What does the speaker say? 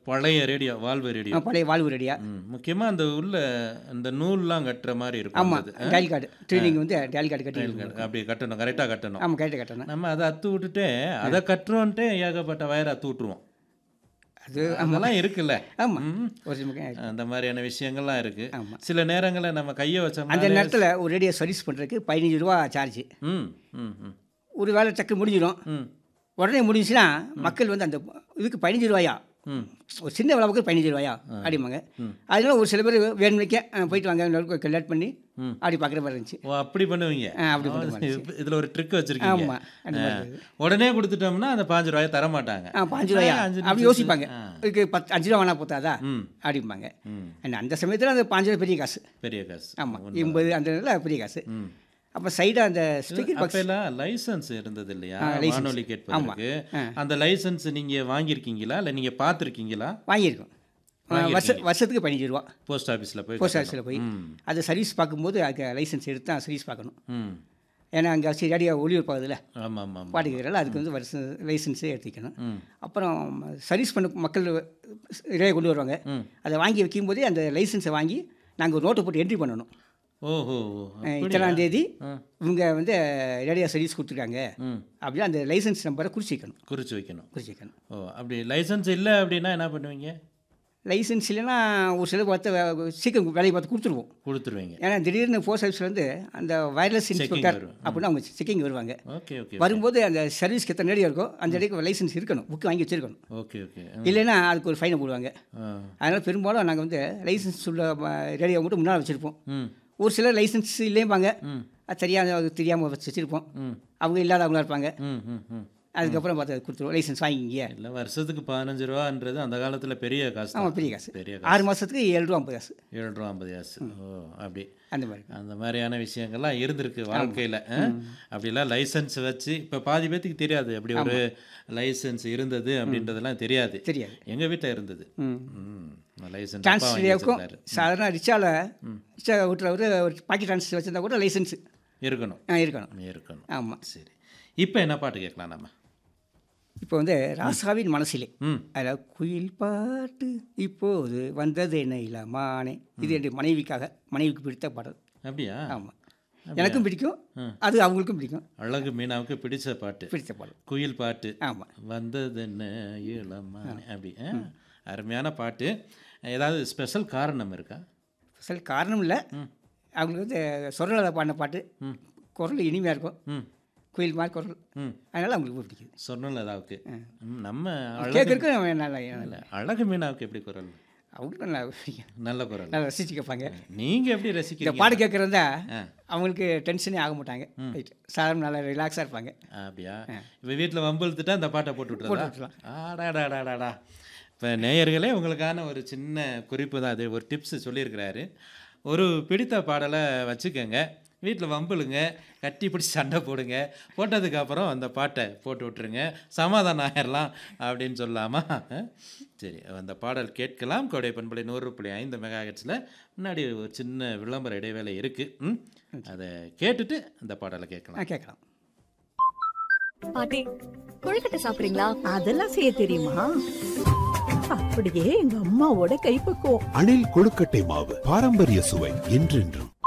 பழைய radio valve radio பழைய வாழ்வு ரெடியா ம் முக்கியமாக அந்த உள்ள அந்த நூல்லாம் கட்டுற மாதிரி இருக்கும் ஆமாம் அது. டயல் கார்டு ட்ரெயினிங் வந்து டயல் கார்டு கட்டி அப்படி கட்டணும் கரெக்டாக கட்டணும் ஆமாம் கரெக்டாக கட்டணும் நம்ம அதை அத்து விட்டுட்டு அதை கட்டுறோன்ட்டு ஏகப்பட்ட வயரை அத்து விட்டுருவோம் அது அதெல்லாம் இருக்குல்ல ஆமாம் ம். ஒரு சில பக்கம் அந்த மாதிரியான விஷயங்கள்லாம் இருக்கு ஆமாம் சில நேரங்களில் நம்ம கையை வச்சோம்னா அந்த நேரத்தில் ஒரு ரேடியோ சர்வீஸ் பண்ணுறதுக்கு பதினஞ்சு ரூபா சார்ஜ் ம் ம் ம் ஒரு வேலை டக்கு முடிஞ்சிடும் ம் உடனே முடிஞ்சுச்சுன்னா மக்கள் வந்து அந்த இதுக்கு பதினஞ்சு ரூபாயா ம் ஒரு சின்ன விளவுக்கு பதினஞ்சு ரூபாயா அப்படிம்பாங்க அதனால ஒரு சில பேர் வேணுமைக்க அஹ், போயிட்டு வாங்க லேட் பண்ணி ம். அப்படி பார்க்குற மாதிரி இருந்துச்சு ஓ அப்படி பண்ணுவீங்க ஆ, அப்படி பண்ணுற மாதிரி இது- இதுல ஒரு ட்ரிக் வச்சிருக்கீங்க ஆமாம் அந்த மாதிரி இருக்குது. உடனே கொடுத்துட்டோம்னா அந்த பாஞ்சு ரூபாயை தர மாட்டாங்க ஆ பாஞ்சு ரூபாயா அஞ்சு அப்படி நிமிஷத்துல- யோசிப்பாங்க ஆ. இதுக்கு பத்து அஞ்சு ரூபா வேணா போத்தாதா ம் அப்படிம்பாங்க ம் And அந்த சமயத்தில் அந்த பாஞ்சு ரூபா பெரிய காசு பெரிய காசு ஆமாம் எண்பது அந்த நேரத்தில் பெரிய காசு ம் அப்போ சைடாக அந்த ஸ்பீக்கர் பாக்ஸ் அப்பெல்லாம் லைசன்ஸ் இருந்தது இல்லையா ஆ, license. வானொலி கேட்பதற்கு ஆ. அந்த லைசன்ஸ் நீங்க வாங்கியிருக்கீங்களா இல்லை நீங்க பார்த்துருக்கீங்களா வாங்கியிருக்கோம் ஆ, வருஷ வருஷத்துக்கு பதினஞ்சு ரூபா போஸ்ட் ஆஃபீஸில் போய் போஸ்ட் ஆஃபீஸில் போய் ம் அது சர்வீஸ் பார்க்கும்போது அதுக்கு லைசன்ஸ் எடுத்து தான் சர்வீஸ் பார்க்கணும் ம் ஏன்னா அங்கே சரி ரேடியோ ஒளிபரப்பாகுதுல்ல ஆமாம் ஆமாம் ஆமாம் பாட்டு கேட்குறல அதுக்கு வந்து வருஷம் லைசன்ஸே எடுத்துக்கணும் ம் அப்புறம் சர்வீஸ் பண்ண மக்கள் ரேடியோ கொண்டு வருவாங்க ம் அதை வாங்கி வைக்கும்போதே அந்த லைசன்ஸை வாங்கி நாங்கள் ஒரு நோட்டை போட்டு என்ட்ரி பண்ணணும் ஓஹோ அஹ் இத்தனாம் தேதி ஆ. இவங்க வந்து ரேடியோ சர்வீஸ் கொடுத்துருக்காங்க ம் அப்படியே அந்த லைசன்ஸ் நம்பரை குறிச்சிக்கணும் குறிச்சு வைக்கணும் குறிச்சிக்கணும் ஓ அப்படி லைசன்ஸ் இல்லை அப்படின்னா என்ன பண்ணுவீங்க லைசன்ஸ் இல்லைன்னா ஒரு சில பார்த்து வே- சீக்கிரம் வேலையை பார்த்து கொடுத்துருவோம் கொடுத்துருவீங்க ஏன்னா திடீர்னு போஸ்ட் ஆஃபீஸ்லேருந்து அந்த வயர்லெஸ் இன்ஸ்பெக்டர் வரும். அப்படின்னு அவங்க செக்கிங் வருவாங்க ஓகே ஓகே வரும்போது அந்த சர்வீஸ்க்கு எத்தனை ரேடியோ இருக்கோ அந்த ரேடியோக்கு லைசன்ஸ் இருக்கணும் புக் வாங்கி வச்சிருக்கணும் ஓகே ஓகே இல்லைன்னா அதுக்கு ஒரு ஃபைனை போடுவாங்க ஆ அதனால் பெரும்பாலும் நாங்கள் வந்து லைசன்ஸ் உள்ள ரேடியோ மட்டும் முன்னால் வச்சுருப்போம் ம் ஒரு சிலர் லைசன்ஸ் இல்லைம்பாங்க ம் அது தெரியாத தெரியாமல் வச்சுருப்போம் ம் அவங்க இல்லாதவங்களா இருப்பாங்க ம் ம் ம் அதுக்கப்புறம் பார்த்து கொடுத்துருவோம் லைசன்ஸ் வாங்கிங்க இல்லை வருஷத்துக்கு பதினஞ்சு ரூபான்றது அந்த காலத்தில் பெரிய காசு தான். ஆமாம் பெரிய காசு பெரிய ஆறு மாதத்துக்கு ஏழு ரூபா ஐம்பது காசு ஏழு ரூபா ஐம்பது காசு ஓ அப்படி அந்த மாதிரி அந்த மாதிரியான விஷயங்கள்லாம் இருந்திருக்கு வாழ்க்கையில் அப்படிலாம் லைசன்ஸ் வச்சு இப்போ பாதி பேத்துக்கு தெரியாது அப்படி ஒரு லைசன்ஸ் இருந்தது அப்படின்றதெல்லாம் தெரியாது தெரியாது எங்கள் வீட்டில் இருந்தது ம் ம் லைசன்ஸ் டான்ஸ் அப்பா வாங்கி ரேடியோவுக்கும் வச்சிருந்தாரு. சாதாரண ரிச்சாவில் ரிச்சா ஓட்டுறவர் ஒரு பாக்கெட் டான்ஸ் வச்சுருந்தா கூட லைசன்ஸ் இருக்கணும் இருக்கணும் இருக்கணும் ஆமாம் சரி இப்போ என்ன பாட்டு கேட்கலாம் நம்ம இப்போ வந்து ராசாவின் மனசிலே ம் அதாவது குயில் பாட்டு இப்போது வந்தது என்ன இல்லாமானே இது என் மனைவிக்காக மனைவிக்கு பிடித்த பாடல் அப்படியா ஆமாம் எனக்கும் பிடிக்கும் ம். அது அவங்களுக்கும் பிடிக்கும் அழகு மீனாவுக்கு பிடிச்ச பாட்டு பிடித்த பாடல் குயில் பாட்டு ஆமாம் வந்தது என்ன இளமானே அப்படி ஆ? அருமையான பாட்டு ஏதாவது ஸ்பெஷல் காரணம் இருக்கா சில காரணம் இல்லை அவங்களுக்கு வந்து சொரலதை பாடின பாட்டு ம் குரல் இனிமையாக இருக்கும் ம் குயில் மாதிரி குரல் ம் அதனால் அவங்களுக்கு ரொம்ப பிடிக்குது சொர்ணலதாவுக்கு ம், நம்ம அழகு கேட்கறதுக்கு நல்லா இல்ல, அழகு மீனாவுக்கு எப்படி குரல் அவங்களுக்கு நல்லா பிடிக்கும் நல்ல குரல் நல்லா ரசிச்சு கேட்பாங்க நீங்க எப்படி இந்த ரசிக்கிறீங்க பாட்டு கேட்குறதா ஆ. அவங்களுக்கு டென்ஷனே ஆக மாட்டாங்க ரைட் சாதாரண நல்லா ரிலாக்ஸாக இருப்பாங்க அப்படியா இப்போ வீட்டில் வம்பிழுத்துட்டா அந்த பாட்டை போட்டு போட்டு விட்டுறதா விட்டுறலாம். ஆடாடாடாடாடா இப்போ நேயர்களே உங்களுக்கான ஒரு சின்ன குறிப்பு தான் அது ஒரு டிப்ஸ் சொல்லியிருக்கிறாரு ஒரு பிடித்த பாடலை வச்சுக்கோங்க வீட்டில் வம்பிழுங்க கட்டி பிடிச்சி சண்டை போடுங்க போட்டதுக்கப்புறம் அந்த பாட்டை போட்டு விட்டுருங்க சமாதானம் ஆயிடலாம் அப்படின்னு சொல்லாமா சரி அந்த பாடல் கேட்கலாம் கோடை பண்பலை நூறு புள்ளி ஐந்து மெகா முன்னாடி ஒரு சின்ன விளம்பர இடைவேளை இருக்குது அதை கேட்டுட்டு அந்த பாடலை கேட்கலாம் ஆ கேட்கலாம் பாட்டி கொழுக்கட்டை சாப்பிடுறீங்களா அதெல்லாம் செய்ய தெரியுமா அப்படியே எங்க அம்மாவோட கைப்பக்குவம் அணில் கொழுக்கட்டை மாவு பாரம்பரிய சுவை என்றென்றும்